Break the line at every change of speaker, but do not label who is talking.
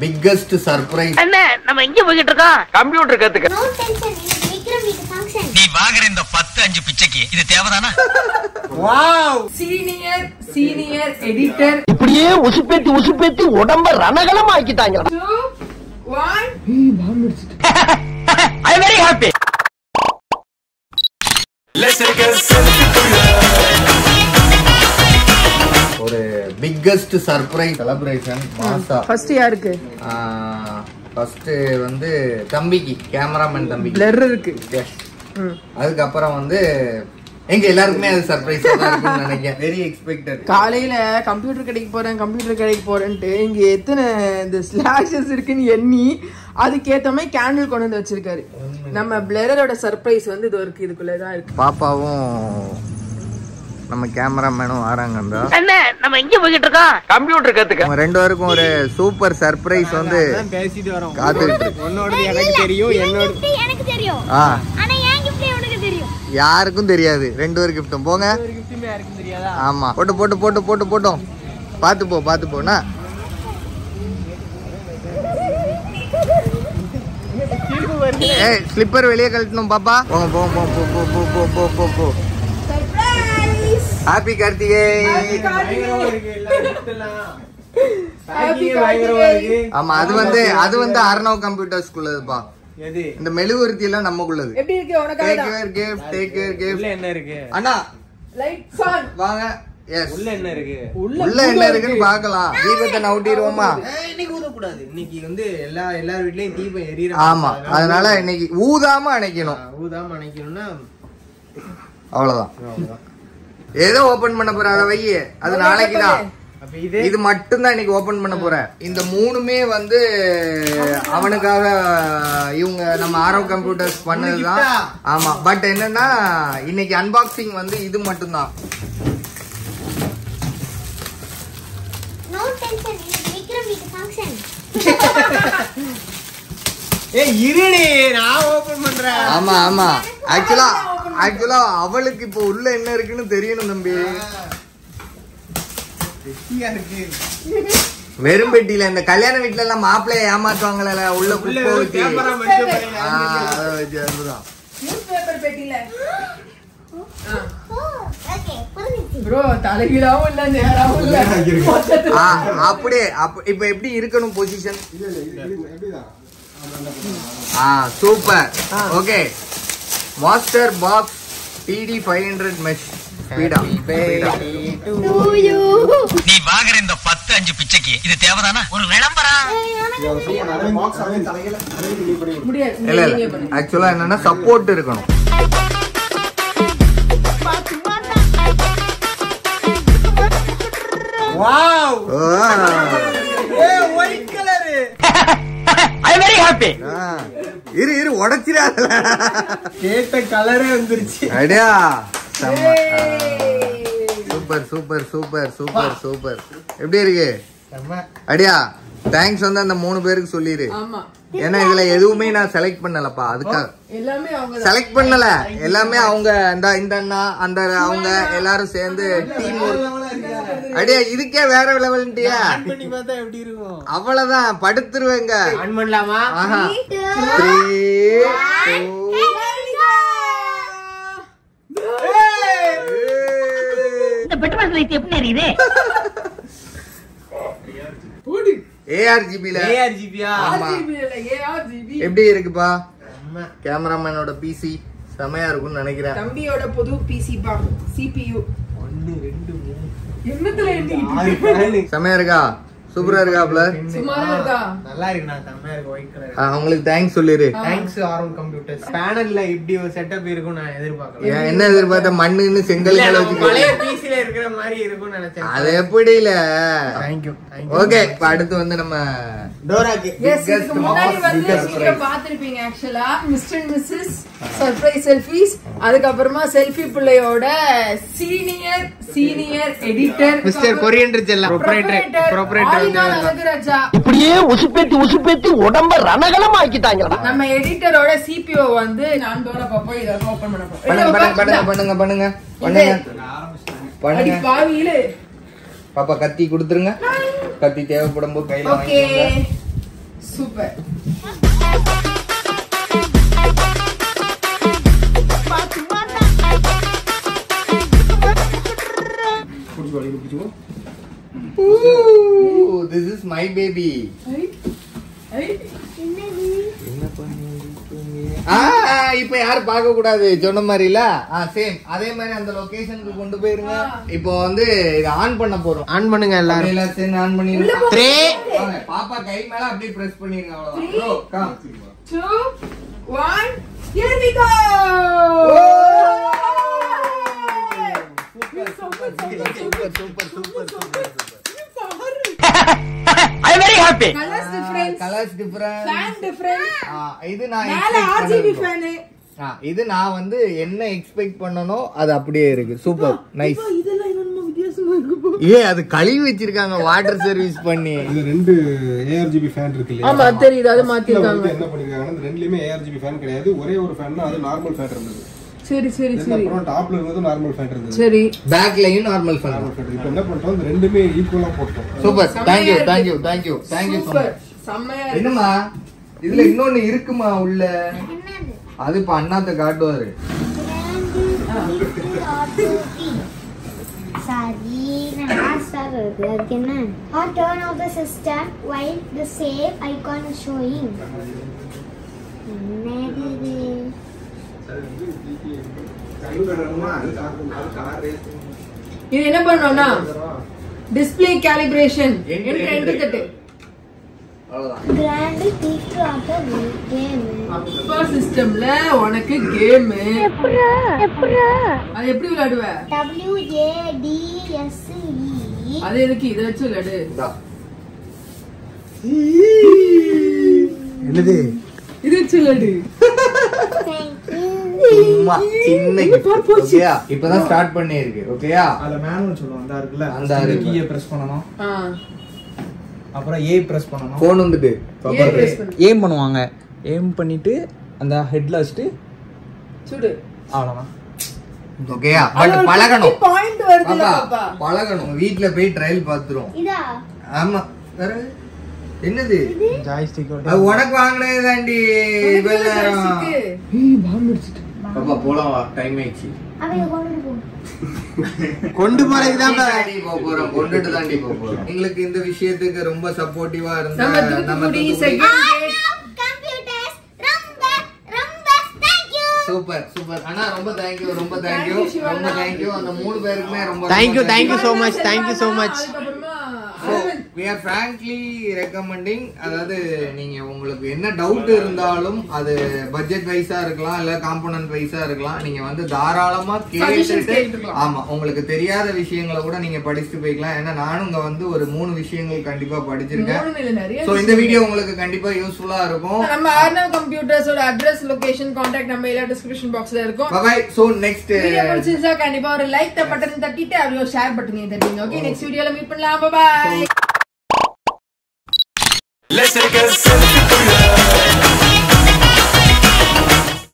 Biggest surprise
அண்ணே நம்ம எங்க போய்கிட்டு இருக்கோம்
கம்ப்யூட்டர் கத்துக்க
நோ டென்ஷன் இன்னைக்கு விக்ரம் வீட்டு ஃபங்க்ஷன்
நீ வாங்குற இந்த பத்து அஞ்சு பிச்சைக்கு இது தேவைதானா
சீனியர் சீனியர் எடிட்டர்
இப்படியே உசுப்பேத்தி உசுப்பேத்தி உடம்ப ரணகலம் ஆக்கிட்டாங்க
two one
I very happy
ஒரு பிக்கஸ்ட் சர்ப்ரைஸ் செலிப்ரேஷன் மாசா
ஃபர்ஸ்ட் யாருக்கு
ஃபர்ஸ்ட் வந்து தம்பிக்கு கேமராமேன் தம்பிக்கு
பிளர் இருக்கு
Yes. அதுக்கப்புறம் வந்து எங்க எல்லாருக்குமே அது சர்ப்ரைஸ் இருக்கும்னு நினைக்கிறேன் வெரி எக்ஸ்பெக்டட்
காலையில கம்ப்யூட்டர் கடைக்கு போறேன் கம்ப்யூட்டர் கடைக்கு போறேன்ட்டு இங்க எத்தனை இந்த ஸ்லாஷஸ் இருக்குன்னு எண்ணி அதுக்கேத்த மாதிரி கேண்டில் கொண்டு வந்து வச்சிருக்காரு நம்ம பிளரோட சர்ப்ரைஸ் வந்து இது இருக்கு இதுக்குள்ளதான் இருக்கு
பாப்பாவும் நம்ம கேமராமேனும் வராங்கன்றா
அண்ணே நம்ம எங்க போய்கிட்டு இருக்கோம்
கம்ப்யூட்டர் கத்துக்க
அவங்க ரெண்டு பேருக்கும் ஒரு சூப்பர் சர்ப்ரைஸ் வந்து
பேசிட்டு வரோம்
காத்துக்கிட்டு இருக்கு.
உன்னோட எனக்கு தெரியும் என்னோட
gift எனக்கு தெரியும்
ஆ
ஆனா என் gift உனக்கு தெரியும்
யாருக்கும் தெரியாது ரெண்டு பேர் கிஃப்ட்டும் போங்க
கிஃப்ட்டுமே யாருக்கும் தெரியாதா
ஆமா போட்டு போட்டு போட்டு போட்டு போட்டோம் பாத்து போ பாத்து போனா ஏய் ஸ்லிப்பர் வெளியே கழட்டணும் பாப்பா போங்க போங்க போ போ போ போ போ போ போ போ ஹாப்பி கார்த்திகை
பயங்கரமா இருக்கு எல்லாம் gift எல்லாம். Packing பயங்கரமா இருக்கு
ஆமா அது வந்து அது வந்து அர்ணவ் கம்ப்யூட்டர்ஸ்குள்ளதுப்பா
எது
இந்த மெழுகுவர்த்தி எல்லாம் நமக்குள்ளது
எப்படி இருக்கு உனக்காக
டேக்
தான்
கேர் கிஃப்ட் டேக் கேர்
உள்ள
கிஃப்ட்
என்ன இருக்கு
அண்ணா
லைட் ஆன்
வாங்க எஸ்
உள்ள என்ன இருக்கு
உள்ள என்ன இருக்குன்னு பார்க்கலாம் தீபத்தை நவுட்டிடுவோமா
இன்னைக்கு ஊதக்கூடாது இன்னைக்கு வந்து எல்லா எல்லார் வீட்லயும் தீபம் எரியற
ஆமா அதனால இன்னைக்கு ஊதாம அணைக்கணும்
ஊதாம நினைக்கணும்னா
அவ்வளவுதான் ஏதோ ஓபன் பண்ண போற அதை வை அது நாளைக்கு தான்
அப்ப இது
இது மட்டும் தான் இன்னைக்கு ஓபன் பண்ண போறேன் இந்த மூணுமே வந்து அவனுக்காக இவங்க நம்ம ஆரவ் கம்ப்யூட்டர்ஸ் பண்ணதுதான் ஆமா பட் என்னன்னா இன்னைக்கு அன்பாக்சிங் வந்து இது மட்டும்தான்
நோ டென்ஷன் இன்னைக்கு விக்ரம் வீட்டு ஃபங்க்ஷன்
ஏய் இருடி நான் ஓபன் பண்றேன்
ஆமா ஆமா ஆக்சுவலா ஆக்சுவலா அவளுக்கு இப்போ உள்ள என்ன இருக்குன்னு தெரியணும் தம்பி
வெட்டியா இருக்கு
வெறும் பெட்டியில இந்த கல்யாண வீட்ல எல்லாம் மாப்பிள்ளைய ஏமாத்துவாங்கல்ல உள்ள
உள்ள
குப்பை
வெறும்
ஊத்தி
கேமரா மட்டும்
ஆ,
பண்ணி
அதை வச்சு அதுதான்
நியூஸ் பேப்பர் பெட்டில
ஓ ஓகே புரிஞ்சிச்சு
ப்ரோ தலைகீழாவும் இல்ல நேராவும் இல்ல மொத்தத்துல
ஆ, அப்படியே அப்ப- இப்ப எப்படி இருக்கணும் பொசிஷன் ஆ சூப்பர் ஓகே மாஸ்டர் பாக்ஸ் டிடி ஃபைவ் ஹண்ட்ரட் மெஷ் ஸ்பீடா
டு யூ
நீ வாங்குற இந்த பத்து அஞ்சு பிச்சைக்கு இது தேவைதானா ஒரு விளம்பரம்
முடியாது
இல்ல
நீங்க
இல்ல
பண்ணுங்க
ஆக்சுவலா என்னன்னா சப்போர்ட் இருக்கணும்
வாவ்
ஆ,
ஏய் white colour
I very happy
ஆ. இரு இரு உடைச்சிடாத
கேட்ட கலரே வந்துருச்சு
அடியா செம்ம super super super super super எப்படி இருக்கு அடியா தேங்க்ஸ் வந்து அந்த மூணு பேருக்கு சொல்லிரு
ஆமா
ஏன்னா இதுல எதுவுமே நான் செலக்ட் பண்ணலப்பா அதுக்காக
எல்லாமே அவங்க
செலக்ட் பண்ணல எல்லாமே அவங்க இந்த இந்த அண்ணா அந்த அவங்க எல்லாரும் சேர்ந்து டீம் அடியா இதுக்கே வேற லெவல்ன்ட்டியா
ஆன் பண்ணி பார்த்தா எப்படி இருக்கும்
அவ்வளவுதான் படுத்துருவேங்க
ஆன் பண்ணலாமா
ஆஹா த்ரீ
இந்த பெட்ரோல் லைட் எப்படி எரியுது
ஏஆர்ஜிபில
ஏஆர்ஜிபியா
ஆமா
ஏஆர்ஜிபி
எப்படி இருக்குப்பா கேமராமேனோட பிசி செமையா இருக்கும்னு நினைக்கிறேன்
தம்பியோட புது பிசி பா சிபியு
ஒன்னு ரெண்டு மூணு
என்னத்துல எண்ணிக்கிட்டு
ஆறு ஃபேனு
செமையா இருக்கா சூப்பரா இருக்காப்ல
சுமாரா இருக்கா
நல்லா இருக்கு நான் செம்மையா இருக்கு ஒயிட் கலர்
ஆ, அவங்களுக்கு தேங்க்ஸ் சொல்லிரு
தேங்க்ஸ் ஆரம் கம்ப்யூட்டர்ஸ் பேனல்ல இப்படி ஒரு செட்டப் இருக்கும் நான் எதிர்பார்க்கல
ஏன் என்ன எதிர்பார்த்த மண்ணுன்னு
இல்ல,
செங்கல்
நம்ம பழைய
வச்சு
பிசில இருக்கிற மாதிரி இருக்கும்னு நினைச்சேன்
அது எப்படி இல்ல
தேங்க்யூ
ஓகே இப்ப அடுத்து வந்து நம்ம
டோராக்கு
எஸ் இதுக்கு முன்னாடி வந்து நீங்க பாத்திருப்பீங்க ஆக்சுவலா mister and missus surprise selfies அதுக்கப்புறமா செல்ஃபி பிள்ளையோட senior senior editor
mister coriander செல்லம் ப்ரொப்ரைட்டர் ப்ரொப்ரைட்டர் வந்து
அழகுராஜா
இப்படியே உசுப்பேத்தி உசுப்பேத்தி உடம்ப ரணகலம் ஆக்கிட்டாங்கடா
நம்ம எடிட்டரோட சிபிஓ வந்து நான் டோரா பாப்போம் இத ஓபன் பண்ண
பண்ணுங்க
போறோம்
பண்ணுங்க பண்ணுங்க பண்ணுங்க பண்ணுங்க பண்ணுங்க
அடி
பண்ணுங்க
பாவியிலே
பாப்பா கத்தி கொடுத்துருங்க கத்தி தேவைப்படும் போது கையில
ஓகே
வாங்கிக்கோங்க
super
this is my baby ஆ இப்போ யாரும் பார்க்க கூடாது சொன்ன மாதிரில ஆ சேம் அதே மாதிரி அந்த லொகேஷனுக்கு கொண்டு போயிருங்க இப்போ வந்து இதை ஆன் பண்ண போறோம்
ஆன் பண்ணுங்க எல்லாரும்
எல்லாம் சேர்ந்து ஆன் பண்ணிருங்க
த்ரீ
வாங்க, பாப்பா கை மேல அப்படியே பிரஸ் பண்ணிருங்க அவ்வளவுதான் Bro, come.
Two one here we go
I very happy
colours difference
colours difference
fan difference
இது நான்
மேல
expect
ஆர்ஜிபி
பண்ணது bro.
ஃபேன்
ஆ, இது நான் வந்து என்ன எக்ஸ்பெக்ட் பண்ணனோ அது அப்படியே இருக்கு சூப்பர் நைஸ்
இதெல்லாம் என்னமோ வித்தியாசமா இருக்கு போ.
ஏ அது கழுவி வச்சிருக்காங்க வாட்டர் சர்வீஸ் பண்ணி
இது ரெண்டு ஏஆர்ஜிபி ஃபேன் இருக்கு இல்லையா
ஆமா தெரியுது அது
இதுல
மாத்திருக்காங்க
வந்து என்ன பண்ணிருக்காங்கன்னா இந்த ரெண்டுலயுமே ஏஆர்ஜிபி ஃபேன் கிடையாது ஒரே ஒரு ஃபேன் அது நார்மல் ஃபேன் இருந்தது
சரி சரி
Then
சரி
அப்புறம் டாப்ல இருந்தது நார்மல் ஃபேன் இருந்தது
சரி
பேக்லயும் நார்மல் ஃபேன்
நார்மல் ஃபேன் இப்போ என்ன பண்ணிட்டோம் இந்த ரெண்டுமே ஈக்குவலா போட்டோம்
சூப்பர்
செம்மையா
தேங்க்யூ
இருக்கு.
Thank you thank you thank you so
super
much
செம்மையா இருக்கு
என்னம்மா இதுல இன்னொன்னு இருக்குமா உள்ள
என்னது
அது இப்ப அண்ணாத்த காட்டுவாரு
சரி நான் சார் இருக்கு அதுக்கு என்ன or turn off the system while the save icon showing என்னது இது
இது என்ன பண்ணணும்னா டிஸ்ப்ளே கேலிப்ரேஷன்
Enter,
என்று
enter.
எண்டு தட்டு
அவ்வளவுதான்
grand peak of the game
அப்பா சிஸ்டம்ல உனக்கு கேம்
எப்படா எப்படா
அது எப்படி விளையாடுவ
W A D S E
அது எதுக்கு இதை வச்சு விளையாடு
இந்தா.
என்னது
இது வச்சு விளையாடு
சும்மா சின்ன gift. ஓகேயா இப்பதான் ஸ்டார்ட் பண்ணிருக்கு ஓகேயா
அதுல மேனுவல் சொல்லுவோம் அந்த இருக்குல்ல
அந்த இருக்கு.
கீயை பிரஸ் பண்ணணும்
ஆ
அப்புறம் ஏ பிரஸ் பண்ணணும்
போன் வந்துட்டு
ஏன் press பண்ணு?
ஏம் பண்ணுவாங்க ஏம் பண்ணிட்டு அந்த ஹெட்ல வச்சுட்டு
சுடு
அவ்வளவுதான்
ஓகேயா பட் பழகணும்
பாயிண்ட் வருதுல
பாப்பா
பாப்பா
பழகணும் வீட்ல போய் ட்ரையல் பாத்துரும்
இதா
ஆமா வேற என்னது
ஜாய்ஸ்டிக்
அது உனக்கு வாங்கினது தாண்டி பாப்பா போலாம் வா டைம் ஆயிடுச்சு
அவங்க கொண்டு போ
கொண்டு போறதுக்கு தான்
தாண்டி போக போறோம் கொண்டுட்டு தாண்டி போக போறோம் எங்களுக்கு இந்த விஷயத்துக்கு ரொம்ப சப்போர்ட்டிவா இருந்த
நம்ம
நம்ம
Thoothukudi
Thoothukudi
second gate
computers ரொம்ப ரொம்ப தேங்க்யூ
சூப்பர் சூப்பர் அண்ணா ரொம்ப தேங்க்யூ ரொம்ப தேங்க்யூ
Thank you, சிவண்ணா.
ரொம்ப தேங்க்யூ அந்த மூணு பேருக்குமே ரொம்ப
Thank you,
ரொம்ப
thank you so much, thank you so much.
அதுக்கப்புறமா
So, we are frankly recommending அதாவது நீங்க உங்களுக்கு என்ன டவுட் இருந்தாலும் அது பட்ஜெட் வைஸா இருக்கலாம் இல்ல காம்போனன்ட் வைஸா இருக்கலாம் நீங்க வந்து தாராளமா
Suggestions
கேட்டுட்டு
கேட்டுக்கலாம்.
ஆமா உங்களுக்கு தெரியாத விஷயங்களை கூட நீங்க படிச்சுட்டு போய்க்கலாம் ஏன்னா நானும் இங்க வந்து ஒரு மூணு விஷயங்கள் கண்டிப்பா படிச்சிருக்கேன்
மூணு இல்ல நிறைய
சோ இந்த வீடியோ உங்களுக்கு கண்டிப்பா யூஸ்ஃபுல்லா இருக்கும்
நம்ம ஆர்னவ் கம்ப்யூட்டர்ஸோட அட்ரஸ் லொகேஷன் கான்டாக்ட் நம்ம எல்லா டிஸ்கிரிப்ஷன் பாக்ஸ்ல இருக்கும்
பாய் சோ நெக்ஸ்ட்
வீடியோ பிடிச்சிருந்தா கண்டிப்பா ஒரு லைக் பட்டன் தட்டிட்டு அப்படியே ஒரு ஷேர் பட்டன் தட்டிங்க ஓகே நெக்ஸ்ட் வீடியோல மீட் பண்ணலாம் bye
Let's take a selfie.